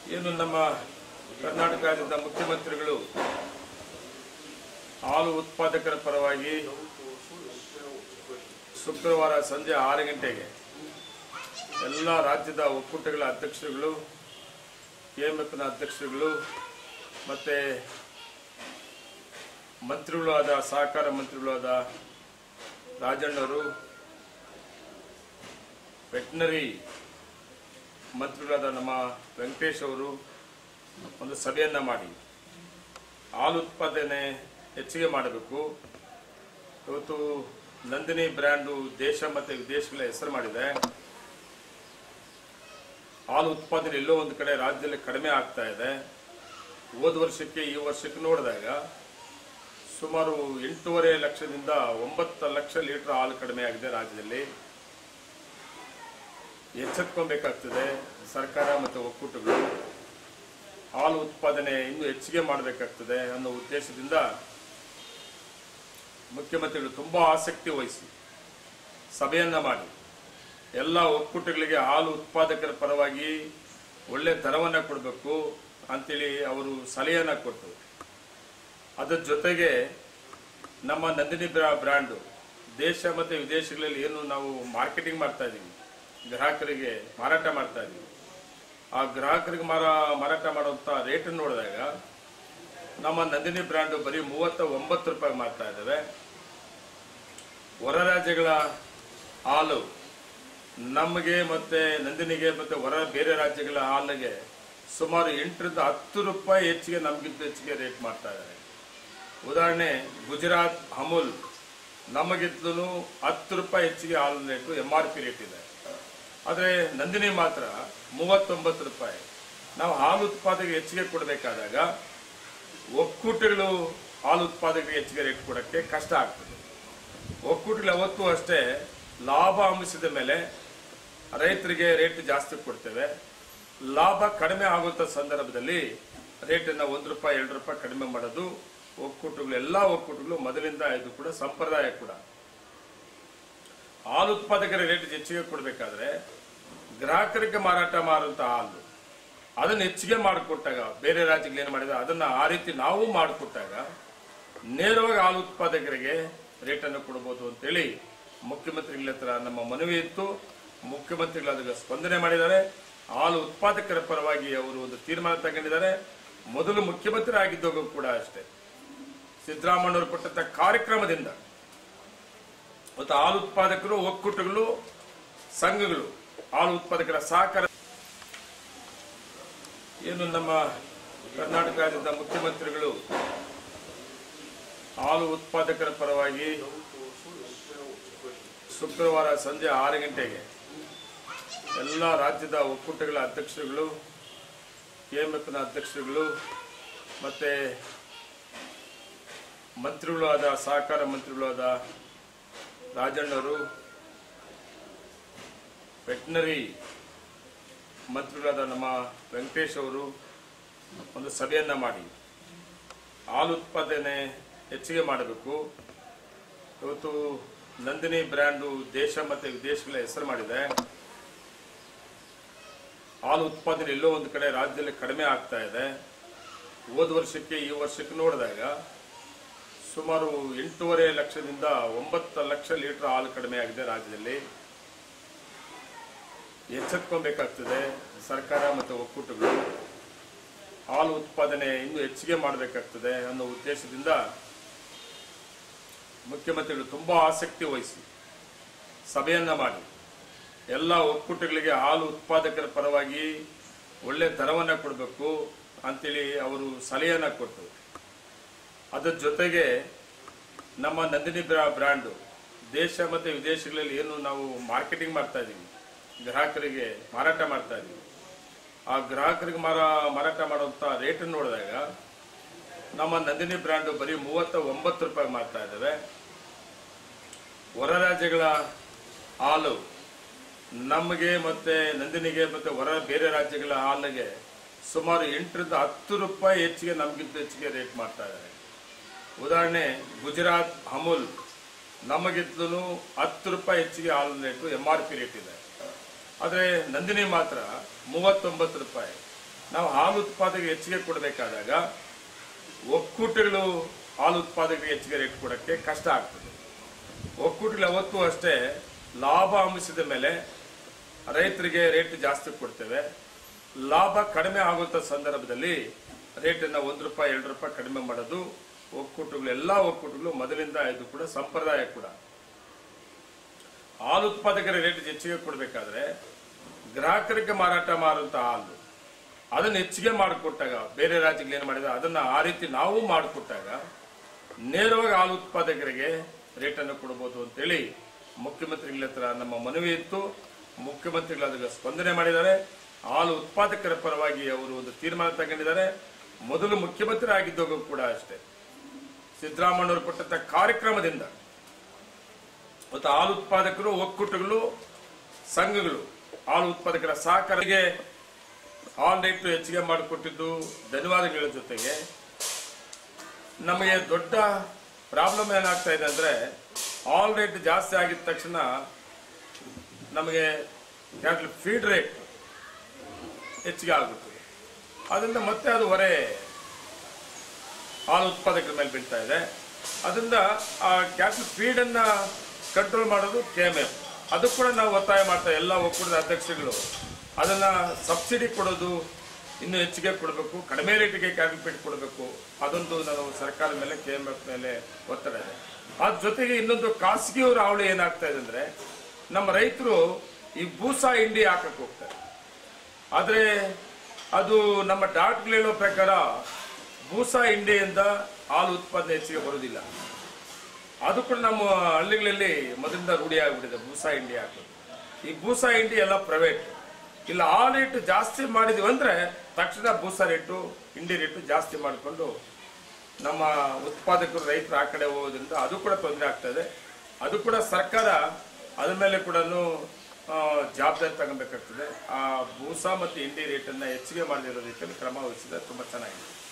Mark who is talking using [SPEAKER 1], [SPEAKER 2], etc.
[SPEAKER 1] ಏನು ನಮ್ಮ ಕರ್ನಾಟಕ ರಾಜ್ಯದ ಮುಖ್ಯಮಂತ್ರಿಗಳು ಹಾಲು ಉತ್ಪಾದಕರ ಪರವಾಗಿ ಶುಕ್ರವಾರ ಸಂಜೆ ಆರು ಗಂಟೆಗೆ ಎಲ್ಲ ರಾಜ್ಯದ ಒಕ್ಕೂಟಗಳ ಅಧ್ಯಕ್ಷರುಗಳು ಕೆಎಂಎಫ್ನ ಅಧ್ಯಕ್ಷರುಗಳು ಮತ್ತು ಮಂತ್ರಿಗಳು ಆದ ಸಹಕಾರ ಮಂತ್ರಿಗಳು ಆದ ರಾಜಣ್ಣವರು ವೆಟ್ನರಿ ಮಂತ್ರಿಗಳಾದ ನಮ್ಮ ವೆಂಕಟೇಶ್ ಅವರು ಒಂದು ಸಭೆಯನ್ನ ಮಾಡಿ ಹಾಲು ಉತ್ಪಾದನೆ ಹೆಚ್ಚಿಗೆ ಮಾಡಬೇಕು ಇವತ್ತು ನಂದಿನಿ ಬ್ರ್ಯಾಂಡು ದೇಶ ಮತ್ತು ವಿದೇಶಗಳ ಹೆಸರು ಮಾಡಿದೆ ಹಾಲು ಉತ್ಪಾದನೆ ಎಲ್ಲೋ ಒಂದು ಕಡೆ ರಾಜ್ಯದಲ್ಲಿ ಕಡಿಮೆ ಆಗ್ತಾ ಇದೆ ಹೋದ ವರ್ಷಕ್ಕೆ ಈ ವರ್ಷಕ್ಕೆ ನೋಡಿದಾಗ ಸುಮಾರು ಎಂಟೂವರೆ ಲಕ್ಷದಿಂದ ಒಂಬತ್ತು ಲಕ್ಷ ಲೀಟರ್ ಹಾಲು ಕಡಿಮೆ ಆಗಿದೆ ರಾಜ್ಯದಲ್ಲಿ ಎಚ್ಚೆತ್ಕೊಬೇಕಾಗ್ತದೆ ಸರ್ಕಾರ ಮತ್ತು ಒಕ್ಕೂಟಗಳು ಹಾಲು ಉತ್ಪಾದನೆ ಇನ್ನೂ ಹೆಚ್ಚಿಗೆ ಮಾಡಬೇಕಾಗ್ತದೆ ಅನ್ನೋ ಉದ್ದೇಶದಿಂದ ಮುಖ್ಯಮಂತ್ರಿಗಳು ತುಂಬಾ ಆಸಕ್ತಿ ವಹಿಸಿ ಸಭೆಯನ್ನ ಮಾಡಿ ಎಲ್ಲ ಒಕ್ಕೂಟಗಳಿಗೆ ಹಾಲು ಉತ್ಪಾದಕರ ಪರವಾಗಿ ಒಳ್ಳೆ ದರವನ್ನ ಕೊಡಬೇಕು ಅಂತೇಳಿ ಅವರು ಸಲಹೆಯನ್ನ ಕೊಟ್ಟರು ಅದರ ಜೊತೆಗೆ ನಮ್ಮ ನಂದಿನಿ ಬ್ರಾ- ಬ್ರ್ಯಾಂಡು ದೇಶ ಮತ್ತು ವಿದೇಶಗಳಲ್ಲಿ ಏನು ನಾವು ಮಾರ್ಕೆಟಿಂಗ್ ಮಾಡ್ತಾ ಇದ್ದೀವಿ ಗ್ರಾಹಕರಿಗೆ ಮಾರಾಟ ಮಾಡ್ತಾ ಇದ್ದೀವಿ ಆ ಗ್ರಾಹಕರಿಗೆ ಮಾರ ಮಾರಾಟ ಮಾಡುವಂಥ ರೇಟನ್ನು ನೋಡಿದಾಗ ನಮ್ಮ ನಂದಿನಿ ಬ್ರ್ಯಾಂಡು ಬರೀ ಮೂವತ್ತ ಒಂಬತ್ತು ರೂಪಾಯಿ ಮಾರ್ತಾ ಇದ್ದೇವೆ ಹೊರ ರಾಜ್ಯಗಳ ಹಾಲು ನಮಗೆ ಮತ್ತೆ ನಂದಿನಿಗೆ ಮತ್ತೆ ಹೊರ ಬೇರೆ ರಾಜ್ಯಗಳ ಹಾಲಿಗೆ ಸುಮಾರು ಎಂಟರಿಂದ ಹತ್ತು ರೂಪಾಯಿ ಹೆಚ್ಚಿಗೆ ನಮಗಿಂತ ಹೆಚ್ಚಿಗೆ ರೇಟ್ ಮಾಡ್ತಾ ಇದ್ದಾರೆ ಉದಾಹರಣೆ ಗುಜರಾತ್ ಅಮೂಲ್ ನಮಗಿಂತಲೂ ಹತ್ತು ರೂಪಾಯಿ ಹೆಚ್ಚಿಗೆ ಹಾಲು rate M R P rate ಇದೆ ಆದರೆ ನಂದಿನಿ ಮಾತ್ರ ಮೂವತ್ತೊಂಬತ್ತು ರೂಪಾಯಿ ನಾವು ಹಾಲು ಉತ್ಪಾದನೆಗೆ ಹೆಚ್ಚಿಗೆ ಕೊಡಬೇಕಾದಾಗ ಒಕ್ಕೂಟಗಳು ಹಾಲು ಉತ್ಪಾದನೆಗೆ ಹೆಚ್ಚಿಗೆ ರೇಟ್ ಕೊಡೋಕ್ಕೆ ಕಷ್ಟ ಆಗ್ತದೆ ಒಕ್ಕೂಟಗಳು ಯಾವತ್ತೂ ಅಷ್ಟೇ ಲಾಭ ಅಂಶದ ಮೇಲೆ ರೈತರಿಗೆ ರೇಟ್ ಜಾಸ್ತಿ ಕೊಡ್ತೇವೆ ಲಾಭ ಕಡಿಮೆ ಆಗುವಂಥ ಸಂದರ್ಭದಲ್ಲಿ ರೇಟನ್ನು ಒಂದು ರೂಪಾಯಿ ಎರಡು ರೂಪಾಯಿ ಕಡಿಮೆ ಮಾಡೋದು ಒಕ್ಕೂಟಗಳು ಎಲ್ಲ ಒಕ್ಕೂಟಗಳು ಮೊದಲಿಂದ ಇದು ಕೂಡ ಸಂಪ್ರದಾಯ ಕೂಡ ಹಾಲು ಉತ್ಪಾದಕರ ರೇಟ್ ಹೆಚ್ಚಿಗೆ ಕೊಡಬೇಕಾದ್ರೆ ಗ್ರಾಹಕರಿಗೆ ಮಾರಾಟ ಮಾರುವಂತ ಹಾಲು ಅದನ್ನ ಹೆಚ್ಚಿಗೆ ಮಾಡಿಕೊಟ್ಟಾಗ ಬೇರೆ ರಾಜ್ಯಗಳು ಏನು ಮಾಡಿದ್ರೆ ಅದನ್ನ ಆ ರೀತಿ ನಾವು ಮಾಡಿಕೊಟ್ಟಾಗ ನೇರವಾಗಿ ಹಾಲು ಉತ್ಪಾದಕರಿಗೆ ರೇಟನ್ನು ಕೊಡಬಹುದು ಅಂತೇಳಿ ಮುಖ್ಯಮಂತ್ರಿಗಳ ಹತ್ರ ನಮ್ಮ ಮನವಿ ಇತ್ತು ಮುಖ್ಯಮಂತ್ರಿಗಳು ಅದಕ್ಕೆ ಸ್ಪಂದನೆ ಮಾಡಿದ್ದಾರೆ ಹಾಲು ಉತ್ಪಾದಕರ ಪರವಾಗಿ ಅವರು ಒಂದು ತೀರ್ಮಾನ ತಗೊಂಡಿದ್ದಾರೆ ಮೊದಲು ಮುಖ್ಯಮಂತ್ರಿ ಆಗಿದ್ದಾಗ ಕೂಡ ಅಷ್ಟೇ ಸಿದ್ದರಾಮಣ್ಣವರು ಕೊಟ್ಟಂತ ಕಾರ್ಯಕ್ರಮದಿಂದ ಮತ್ತು ಹಾಲು ಉತ್ಪಾದಕರು ಒಕ್ಕೂಟಗಳು ಸಂಘಗಳು ಹಾಲು ಉತ್ಪಾದಕರ ಸಹಕಾರ ಏನು ನಮ್ಮ ಕರ್ನಾಟಕ ರಾಜ್ಯದ ಮುಖ್ಯಮಂತ್ರಿಗಳು ಹಾಲು ಉತ್ಪಾದಕರ ಪರವಾಗಿ ಶುಕ್ರವಾರ ಸಂಜೆ ಆರು ಗಂಟೆಗೆ ಎಲ್ಲ ರಾಜ್ಯದ ಒಕ್ಕೂಟಗಳ ಅಧ್ಯಕ್ಷರುಗಳು ಕೆಎಂಎಫ್ನ ಅಧ್ಯಕ್ಷರುಗಳು ಮತ್ತೆ ಮಂತ್ರಿಗಳು ಆದ ಸಹಕಾರ ಮಂತ್ರಿಗಳು ಆದ ರಾಜಣ್ಣವರು ವೆಟ್ನರಿ ಮಂತ್ರಿಗಳಾದ ನಮ್ಮ ವೆಂಕಟೇಶ್ ಅವರು ಒಂದು ಸಭೆಯನ್ನ ಮಾಡಿ ಹಾಲು ಉತ್ಪಾದನೆ ಹೆಚ್ಚಿಗೆ ಮಾಡಬೇಕು ಇವತ್ತು ನಂದಿನಿ ಬ್ರ್ಯಾಂಡು ದೇಶ ಮತ್ತು ವಿದೇಶಗಳ ಹೆಸರು ಮಾಡಿದೆ ಹಾಲು ಉತ್ಪಾದನೆ ಎಲ್ಲೋ ಒಂದು ಕಡೆ ರಾಜ್ಯದಲ್ಲಿ ಕಡಿಮೆ ಆಗ್ತಾ ಇದೆ ಹೋದ ವರ್ಷಕ್ಕೆ ಈ ವರ್ಷಕ್ಕೆ ನೋಡಿದಾಗ ಸುಮಾರು ಎಂಟೂವರೆ ಲಕ್ಷದಿಂದ ಒಂಬತ್ತು ಲಕ್ಷ ಲೀಟರ್ ಹಾಲು ಕಡಿಮೆ ಆಗಿದೆ ರಾಜ್ಯದಲ್ಲಿ ಎಚ್ಚೆತ್ಕೊಬೇಕಾಗ್ತದೆ ಸರ್ಕಾರ ಮತ್ತು ಒಕ್ಕೂಟಗಳು ಹಾಲು ಉತ್ಪಾದನೆ ಇನ್ನೂ ಹೆಚ್ಚಿಗೆ ಮಾಡಬೇಕಾಗ್ತದೆ ಅನ್ನೋ ಉದ್ದೇಶದಿಂದ ಮುಖ್ಯಮಂತ್ರಿಗಳು ತುಂಬಾ ಆಸಕ್ತಿ ವಹಿಸಿ ಸಭೆಯನ್ನ ಮಾಡಿ ಎಲ್ಲ ಒಕ್ಕೂಟಗಳಿಗೆ ಹಾಲು ಉತ್ಪಾದಕರ ಪರವಾಗಿ ಒಳ್ಳೆ ದರವನ್ನ ಕೊಡಬೇಕು ಅಂತೇಳಿ ಅವರು ಸಲಹೆಯನ್ನ ಕೊಟ್ಟರು ಅದರ ಜೊತೆಗೆ ನಮ್ಮ ನಂದಿನಿ ಬ್ರಾ- ಬ್ರ್ಯಾಂಡು ದೇಶ ಮತ್ತು ವಿದೇಶಗಳಲ್ಲಿ ಏನು ನಾವು ಮಾರ್ಕೆಟಿಂಗ್ ಮಾಡ್ತಾ ಇದ್ದೀವಿ ಗ್ರಾಹಕರಿಗೆ ಮಾರಾಟ ಮಾಡ್ತಾ ಇದ್ದೀವಿ ಆ ಗ್ರಾಹಕರಿಗೆ ಮಾರ ಮಾರಾಟ ಮಾಡುವಂಥ ರೇಟನ್ನು ನೋಡಿದಾಗ ನಮ್ಮ ನಂದಿನಿ ಬ್ರ್ಯಾಂಡು ಬರೀ ಮೂವತ್ತ ಒಂಬತ್ತು ರೂಪಾಯಿ ಮಾರ್ತಾ ಇದ್ದೇವೆ ಹೊರ ರಾಜ್ಯಗಳ ಹಾಲು ನಮಗೆ ಮತ್ತೆ ನಂದಿನಿಗೆ ಮತ್ತೆ ಹೊರ ಬೇರೆ ರಾಜ್ಯಗಳ ಹಾಲಿಗೆ ಸುಮಾರು ಎಂಟರಿಂದ ಹತ್ತು ರೂಪಾಯಿ ಹೆಚ್ಚಿಗೆ ನಮಗಿಂತ ಹೆಚ್ಚಿಗೆ ರೇಟ್ ಮಾಡ್ತಾ ಇದ್ದಾರೆ ಉದಾಹರಣೆ ಗುಜರಾತ್ ಅಮೂಲ್ ನಮಗಿಂತಲೂ ಹತ್ತು ರೂಪಾಯಿ ಹೆಚ್ಚಿಗೆ ಹಾಲು rate M R P rate ಇದೆ ಆದರೆ ನಂದಿನಿ ಮಾತ್ರ ಮೂವತ್ತೊಂಬತ್ತು ರೂಪಾಯಿ ನಾವು ಹಾಲು ಉತ್ಪಾದನೆಗೆ ಹೆಚ್ಚಿಗೆ ಕೊಡಬೇಕಾದಾಗ ಒಕ್ಕೂಟಗಳು ಹಾಲು ಉತ್ಪಾದನೆಗೆ ಹೆಚ್ಚಿಗೆ ರೇಟ್ ಕೊಡೋಕ್ಕೆ ಕಷ್ಟ ಆಗ್ತದೆ ಒಕ್ಕೂಟಗಳು ಯಾವತ್ತೂ ಅಷ್ಟೇ ಲಾಭ ಅಂಶದ ಮೇಲೆ ರೈತರಿಗೆ ರೇಟ್ ಜಾಸ್ತಿ ಕೊಡ್ತೇವೆ ಲಾಭ ಕಡಿಮೆ ಆಗುವಂಥ ಸಂದರ್ಭದಲ್ಲಿ ರೇಟನ್ನು ಒಂದು ರೂಪಾಯಿ ಎರಡು ರೂಪಾಯಿ ಕಡಿಮೆ ಮಾಡೋದು ಒಕ್ಕೂಟಗಳು ಎಲ್ಲ ಒಕ್ಕೂಟಗಳು ಮೊದಲಿಂದ ಇದು ಕೂಡ ಸಂಪ್ರದಾಯ ಕೂಡ ಹಾಲು ಉತ್ಪಾದಕರ ರೇಟ್ ಹೆಚ್ಚಿಗೆ ಕೊಡಬೇಕಾದ್ರೆ ಗ್ರಾಹಕರಿಗೆ ಮಾರಾಟ ಮಾಡುವಂತ ಹಾಲು ಅದನ್ನ ಹೆಚ್ಚಿಗೆ ಮಾಡಿಕೊಟ್ಟಾಗ ಬೇರೆ ರಾಜ್ಯಗಳು ಏನು ಮಾಡಿದ್ರೆ ಅದನ್ನ ಆ ರೀತಿ ನಾವು ಮಾಡಿಕೊಟ್ಟಾಗ ನೇರವಾಗಿ ಹಾಲು ಉತ್ಪಾದಕರಿಗೆ ರೇಟನ್ನು ಕೊಡಬಹುದು ಅಂತೇಳಿ ಮುಖ್ಯಮಂತ್ರಿಗಳ ಹತ್ರ ನಮ್ಮ ಮನವಿ ಇತ್ತು ಮುಖ್ಯಮಂತ್ರಿಗಳು ಅದಕ್ಕೆ ಸ್ಪಂದನೆ ಮಾಡಿದ್ದಾರೆ ಹಾಲು ಉತ್ಪಾದಕರ ಪರವಾಗಿ ಅವರು ಒಂದು ತೀರ್ಮಾನ ತಗೊಂಡಿದ್ದಾರೆ ಮೊದಲು ಮುಖ್ಯಮಂತ್ರಿ ಆಗಿದ್ದಾಗ ಕೂಡ ಅಷ್ಟೇ ಸಿದ್ದರಾಮಯ್ಯವರು ಕೊಟ್ಟಂತ ಕಾರ್ಯಕ್ರಮದಿಂದ ಮತ್ತು ಹಾಲು ಉತ್ಪಾದಕರು ಒಕ್ಕೂಟಗಳು ಸಂಘಗಳು ಹಾಲು ಉತ್ಪಾದಕರ ಸಹಕಾರಿಗೆ ಹಾಲ್ ರೇಟ್ ಹೆಚ್ಚಿಗೆ ಮಾಡಿಕೊಟ್ಟಿದ್ದು ಧನ್ಯವಾದಗಳ ಜೊತೆಗೆ ನಮಗೆ ದೊಡ್ಡ ಪ್ರಾಬ್ಲಮ್ ಏನಾಗ್ತಾ ಇದೆ ಅಂದ್ರೆ ಹಾಲ್ ರೇಟ್ ಜಾಸ್ತಿ ಆಗಿದ ತಕ್ಷಣ ನಮಗೆ ಕ್ಯಾಟ್ಲ್ ಫೀಡ್ ರೇಟ್ ಹೆಚ್ಚಿಗೆ ಆಗುತ್ತದೆ ಅದರಿಂದ ಮತ್ತೆ ಅದು ಹೊರೆ ಹಾಲು ಉತ್ಪಾದಕರ ಮೇಲೆ ಬೀಳ್ತಾ ಇದೆ ಅದರಿಂದ ಆ ಕ್ಯಾಟಲ್ ಫೀಡ್ ಅನ್ನ ಕಂಟ್ರೋಲ್ ಮಾಡೋದು ಕೆ ಎಂ ಎಫ್ ಅದು ಕೂಡ ನಾವು ಒತ್ತಾಯ ಮಾಡ್ತಾ ಎಲ್ಲ ಒಕ್ಕೂಟದ ಅಧ್ಯಕ್ಷರುಗಳು ಅದನ್ನ ಸಬ್ಸಿಡಿ ಕೊಡೋದು ಇನ್ನು ಹೆಚ್ಚಿಗೆ ಕೊಡಬೇಕು ಕಡಿಮೆ ರೇಟಿಗೆ ಕ್ಯಾಟಲ್ ಫೀಡ್ ಕೊಡಬೇಕು ಅದೊಂದು ನಾವು ಸರ್ಕಾರದ ಮೇಲೆ ಕೆ ಎಂ ಎಫ್ ಮೇಲೆ ಒತ್ತಡ ಇದೆ ಅದ್ರ ಜೊತೆಗೆ ಇನ್ನೊಂದು ಖಾಸಗಿಯವ್ರ ಅವಳಿ ಏನಾಗ್ತಾ ಇದೆ ಅಂದ್ರೆ ನಮ್ಮ ರೈತರು ಈ ಬೂಸಾ ಇಂಡಿ ಹಾಕಕ್ಕೆ ಹೋಗ್ತಾರೆ ಆದರೆ ಅದು ನಮ್ಮ ಡಾಕ್ಟರ್ ಹೇಳೋ ಪ್ರಕಾರ ಬೂಸಾ ಇಂಡಿಯಿಂದ ಹಾಲು ಉತ್ಪಾದನೆ ಹೆಚ್ಚಿಗೆ ಬರುವುದಿಲ್ಲ ಅದು ಕೂಡ ನಮ್ಮ ಹಳ್ಳಿಗಳಲ್ಲಿ ಮೊದಲಿಂದ ರೂಢಿ ಆಗಿಬಿಟ್ಟಿದೆ ಬೂಸಾ ಇಂಡಿ ಹಾಕೋದು ಈ ಬೂಸಾ ಇಂಡಿ ಎಲ್ಲ ಪ್ರೈವೇಟ್ ಇಲ್ಲ ಆ ರೇಟ್ ಜಾಸ್ತಿ ಮಾಡಿದ್ವಿ ಅಂದ್ರೆ ತಕ್ಷಣ ಬೂಸಾ ರೇಟು ಇಂಡಿ ರೇಟು ಜಾಸ್ತಿ ಮಾಡಿಕೊಂಡು ನಮ್ಮ ಉತ್ಪಾದಕರು ರೈತರು ಆ ಕಡೆ ಹೋಗೋದ್ರಿಂದ ಅದು ಕೂಡ ತೊಂದರೆ ಆಗ್ತದೆ ಅದು ಕೂಡ ಸರ್ಕಾರ ಅದ್ರ ಮೇಲೆ ಕೂಡ ಜವಾಬ್ದಾರಿ ತಗೊಬೇಕಾಗ್ತದೆ ಆ ಬೂಸಾ ಮತ್ತು ಇಂಡಿ ರೇಟನ್ನು ಹೆಚ್ಚಿಗೆ ಮಾಡದಿರೋ ರೀತಿಯಲ್ಲಿ ಕ್ರಮ ವಹಿಸಿದ್ರೆ ತುಂಬ ಚೆನ್ನಾಗಿದೆ